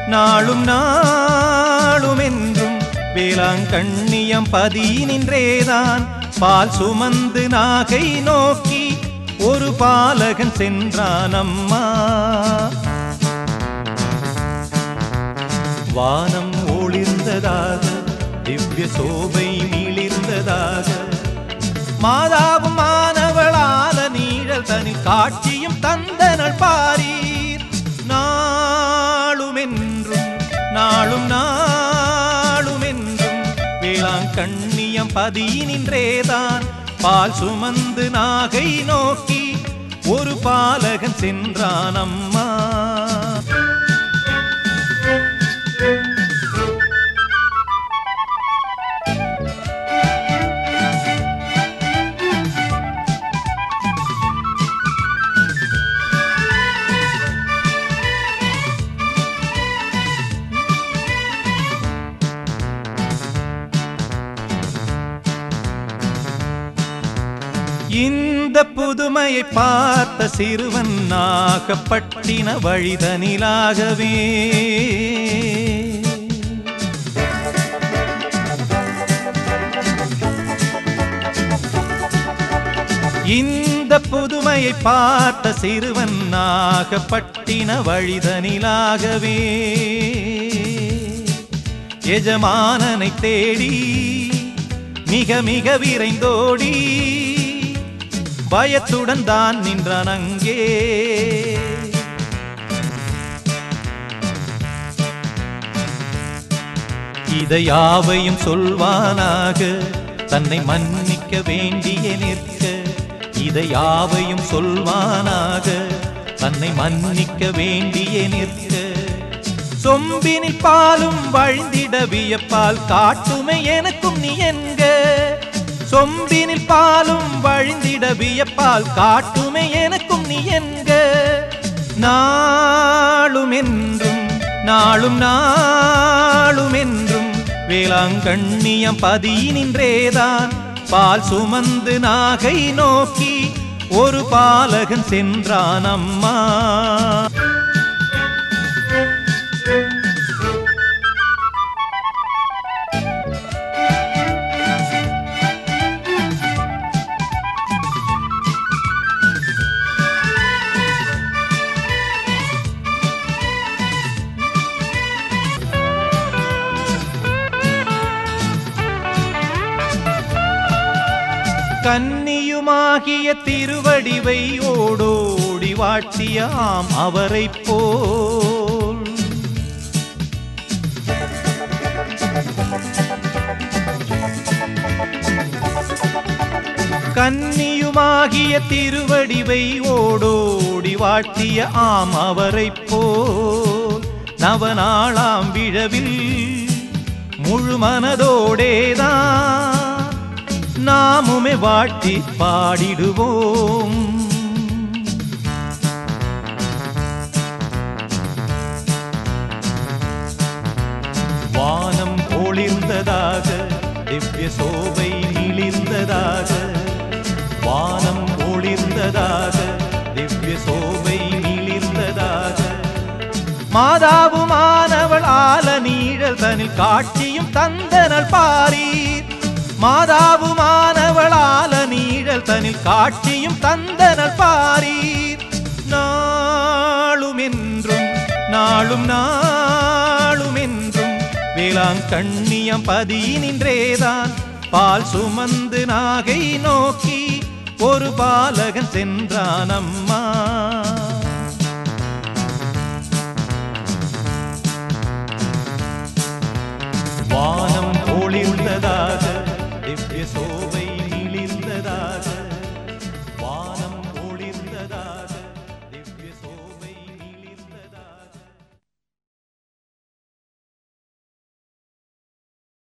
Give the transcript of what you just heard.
நாளும் நாளும் என்றும் வேளாங்கண்ணியம் பதி நின்றேதான் பால் சுமந்து நாகை நோக்கி ஒரு பாலகன் சென்றான் அம்மா வானம் ஒளிர்ந்ததாக திவ்ய சோபை மிளிர்ந்ததாக மாதாவும் மாணவளால நீழல் தனில் காட்சியும் தந்தனள் பாரீர் நாளும் என்றும் நாளும் நாளும் என்றும் வேளாங்கண்ணியம் பதி நின்றேதான் பால் சுமந்து நாகை நோக்கி ஒரு பாலகன் சென்றான் அம்மா இந்த புதுமையை பார்த்த சிறுவன் நாகப்பட்டின வழிதனிலாகவே இந்த புதுமையை பார்த்த சிறுவன் நாகப்பட்டின வழிதனிலாகவே எஜமானனை தேடி மிக மிக விரைந்தோடி பயத்துடன் தான் நின்றான் அங்கே இதை யாவையும் சொல்வானாக தன்னை மன்னிக்க வேண்டிய நிற்க இதை யாவையும் சொல்வானாக தன்னை மன்னிக்க வேண்டிய நிற்க சொம்பினில் பாலும் வழிந்திட வியப்பால் காட்டுமை எனக்கும் நீ என்க சொம்பினில் பாலும் வழிந்திட வியப்பால் காட்டுமே எனக்கும் நீ என்க நாளும் என்றும் நாளும் நாளும் என்றும் வேளாங்கண்ணியம் பதி நின்றேதான் பால் சுமந்து நாகை நோக்கி ஒரு பாலகன் சென்றான் அம்மா கன்னியுமாகிய திருவடிவை ஓடோடி வாட்டிய ஆம் அவரைப் போல் கன்னியுமாகிய திருவடிவை ஓடோடி வாட்டிய ஆம் அவரைப் போல் நவநாளாம் விழவில் முழு மனதோடேதான் நாமுமே வாட்டி பாடிடுவோம் வானம் ஒளிர்ந்ததாக திவ்ய சோபை மிளிர்ந்ததாக வானம் ஒளிர்ந்ததாக திவ்ய சோபை மிளிர்ந்ததாக மாதாவுமானவள் ஆல நீழல் தனில் காட்சியும் தந்தனல் பாரீர் மாதாவுமானவளால நீழல் தனில் காட்சியும் தந்தனல் பாரீர் நாளும் என்றும் நாளும் நாளும் என்றும் வேளாங்கண்ணியம் பதி நின்றேதான் பால் சுமந்து நாகை நோக்கி ஒரு பாலகன் சென்றான் அம்மா வானம் ஒளிர்ந்ததாக திவ்ய சோபை